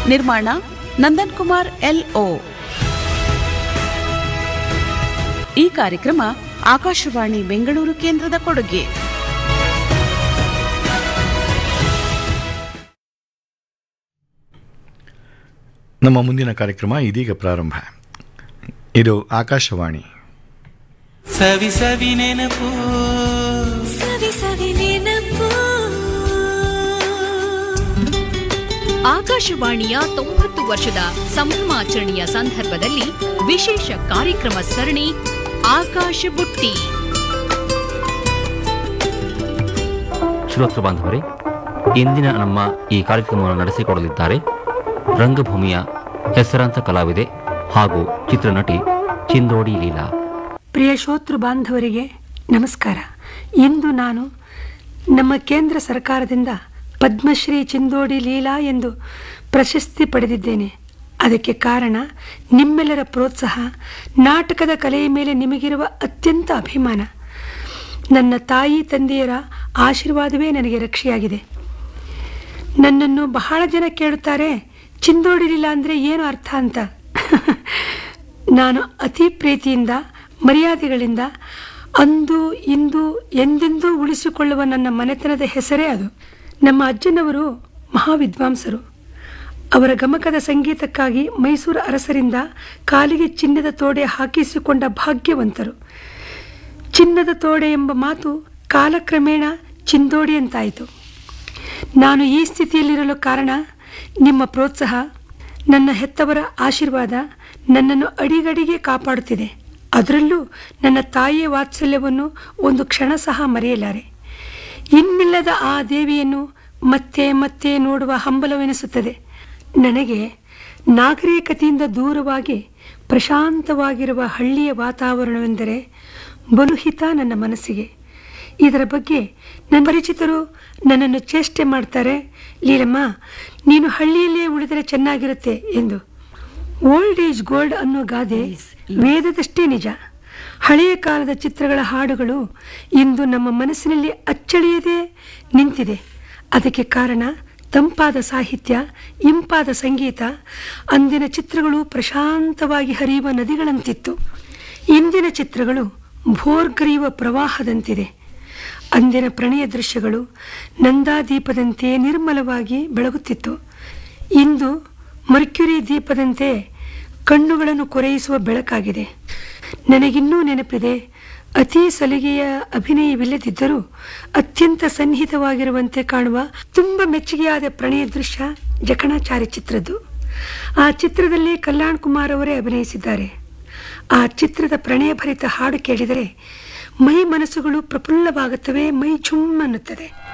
ನಿರ್ಮಾಣ ನಂದನ್ ಕುಮಾರ್ ಎಲ್ಒ ಈ ಕಾರ್ಯಕ್ರಮ ಆಕಾಶವಾಣಿ ಬೆಂಗಳೂರು ಕೇಂದ್ರದ ಕೊಡುಗೆ ನಮ್ಮ ಮುಂದಿನ ಕಾರ್ಯಕ್ರಮ ಇದೀಗ ಪ್ರಾರಂಭ ಇದು ಆಕಾಶವಾಣಿ ಸವಿ ಸವಿ ನೆನಪು ಸವಿ ಸವಿ ನೆನಪು ಆಕಾಶವಾಣಿಯ ತೊಂಬತ್ತು ವರ್ಷದ ಸಂಭ್ರಮಾಚರಣೆಯ ಸಂದರ್ಭದಲ್ಲಿ ವಿಶೇಷ ಕಾರ್ಯಕ್ರಮ ಸರಣಿ ಆಕಾಶ ಬುಟ್ಟಿ ಶ್ರೋತೃ ಬಾಂಧವರೇ ಇಂದಿನ ನಮ್ಮ ಈ ಕಾರ್ಯಕ್ರಮವನ್ನು ನಡೆಸಿಕೊಡಲಿದ್ದಾರೆ ರಂಗಭೂಮಿಯ ಹೆಸರಾಂತ ಕಲಾವಿದೆ ಹಾಗೂ ಚಿತ್ರನಟಿ ಚಿಂದೋಡಿ ಲೀಲಾ ಪ್ರಿಯ ಶ್ರೋತೃ ಬಾಂಧವರಿಗೆ ನಮಸ್ಕಾರ ಇಂದು ನಾನು ನಮ್ಮ ಕೇಂದ್ರ ಸರ್ಕಾರದಿಂದ ಪದ್ಮಶ್ರೀ ಚಿಂದೋಡಿ ಲೀಲಾ ಎಂದು ಪ್ರಶಸ್ತಿ ಪಡೆದಿದ್ದೇನೆ ಅದಕ್ಕೆ ಕಾರಣ ನಿಮ್ಮೆಲ್ಲರ ಪ್ರೋತ್ಸಾಹ ನಾಟಕದ ಕಲೆಯ ಮೇಲೆ ನಿಮಗಿರುವ ಅತ್ಯಂತ ಅಭಿಮಾನ ನನ್ನ ತಾಯಿ ತಂದೆಯರ ಆಶೀರ್ವಾದವೇ ನನಗೆ ರಕ್ಷೆಯಾಗಿದೆ ನನ್ನನ್ನು ಬಹಳ ಜನ ಕೇಳುತ್ತಾರೆ ಚಿಂದೋಡಿ ಲೀಲಾ ಅಂದರೆ ಏನು ಅರ್ಥ ಅಂತ ನಾನು ಅತಿ ಪ್ರೀತಿಯಿಂದ ಮರ್ಯಾದೆಗಳಿಂದ ಅಂದು ಇಂದು ಎಂದೆಂದೂ ಉಳಿಸಿಕೊಳ್ಳುವ ನನ್ನ ಮನೆತನದ ಹೆಸರೇ ಅದು ನಮ್ಮ ಅಜ್ಜನವರು ಮಹಾವಿದ್ವಾಂಸರು ಅವರ ಗಮಕದ ಸಂಗೀತಕ್ಕಾಗಿ ಮೈಸೂರು ಅರಸರಿಂದ ಕಾಲಿಗೆ ಚಿನ್ನದ ತೋಡೆ ಹಾಕಿಸಿಕೊಂಡ ಭಾಗ್ಯವಂತರು ಚಿನ್ನದ ತೋಡೆ ಎಂಬ ಮಾತು ಕಾಲಕ್ರಮೇಣ ಚಿಂದೋಡಿ ಅಂತಾಯಿತು ನಾನು ಈ ಸ್ಥಿತಿಯಲ್ಲಿರಲು ಕಾರಣ ನಿಮ್ಮ ಪ್ರೋತ್ಸಾಹ ನನ್ನ ಹೆತ್ತವರ ಆಶೀರ್ವಾದ ನನ್ನನ್ನು ಅಡಿಗಡಿಗೆ ಕಾಪಾಡುತ್ತಿದೆ ಅದರಲ್ಲೂ ನನ್ನ ತಾಯಿಯ ವಾತ್ಸಲ್ಯವನ್ನು ಒಂದು ಕ್ಷಣ ಸಹ ಮರೆಯಲಾರೆ ಇನ್ನಿಲ್ಲದ ಆ ದೇವಿಯನ್ನು ಮತ್ತೆ ಮತ್ತೆ ನೋಡುವ ಹಂಬಲವೆನಿಸುತ್ತದೆ ನನಗೆ ನಾಗರಿಕತೆಯಿಂದ ದೂರವಾಗಿ ಪ್ರಶಾಂತವಾಗಿರುವ ಹಳ್ಳಿಯ ವಾತಾವರಣವೆಂದರೆ ಬಲುಹಿತ ನನ್ನ ಮನಸ್ಸಿಗೆ ಇದರ ಬಗ್ಗೆ ನನ್ನ ಪರಿಚಿತರು ನನ್ನನ್ನು ಚೇಷ್ಟೆ ಮಾಡ್ತಾರೆ ಲೀಲಮ್ಮ ನೀನು ಹಳ್ಳಿಯಲ್ಲೇ ಉಳಿದರೆ ಚೆನ್ನಾಗಿರುತ್ತೆ ಎಂದು ಓಲ್ಡ್ ಏಜ್ ಗೋಲ್ಡ್ ಅನ್ನೋ ಗಾದೆ ವೇದದಷ್ಟೇ ನಿಜ ಹಳೆಯ ಕಾಲದ ಚಿತ್ರಗಳ ಹಾಡುಗಳು ಇಂದು ನಮ್ಮ ಮನಸ್ಸಿನಲ್ಲಿ ಅಚ್ಚಳಿಯದೆ ನಿಂತಿದೆ ಅದಕ್ಕೆ ಕಾರಣ ತಂಪಾದ ಸಾಹಿತ್ಯ ಇಂಪಾದ ಸಂಗೀತ ಅಂದಿನ ಚಿತ್ರಗಳು ಪ್ರಶಾಂತವಾಗಿ ಹರಿಯುವ ನದಿಗಳಂತಿತ್ತು ಇಂದಿನ ಚಿತ್ರಗಳು ಭೋರ್ಗರಿಯುವ ಪ್ರವಾಹದಂತಿದೆ ಅಂದಿನ ಪ್ರಣಯ ದೃಶ್ಯಗಳು ನಂದಾದೀಪದಂತೆ ನಿರ್ಮಲವಾಗಿ ಬೆಳಗುತ್ತಿತ್ತು ಇಂದು ಮರ್ಕ್ಯುರಿ ದೀಪದಂತೆ ಕಣ್ಣುಗಳನ್ನು ಕೊರೆಯಿಸುವ ಬೆಳಕಾಗಿದೆ ನನಗಿನ್ನೂ ನೆನಪಿದೆ ಅತಿ ಸಲಿಗೆಯ ಅಭಿನಯವಿಲ್ಲದಿದ್ದರೂ ಅತ್ಯಂತ ಸನ್ನಿಹಿತವಾಗಿರುವಂತೆ ಕಾಣುವ ತುಂಬ ಮೆಚ್ಚುಗೆಯಾದ ಪ್ರಣಯ ದೃಶ್ಯ ಜಕಣಾಚಾರಿ ಚಿತ್ರದ್ದು ಆ ಚಿತ್ರದಲ್ಲಿ ಕಲ್ಯಾಣ್ ಕುಮಾರ್ ಅವರೇ ಅಭಿನಯಿಸಿದ್ದಾರೆ ಆ ಚಿತ್ರದ ಪ್ರಣಯಭರಿತ ಹಾಡು ಕೇಳಿದರೆ ಮೈ ಮನಸ್ಸುಗಳು ಪ್ರಫುಲ್ಲವಾಗುತ್ತವೆ ಮೈ ಝುಮ್ ಅನ್ನುತ್ತದೆ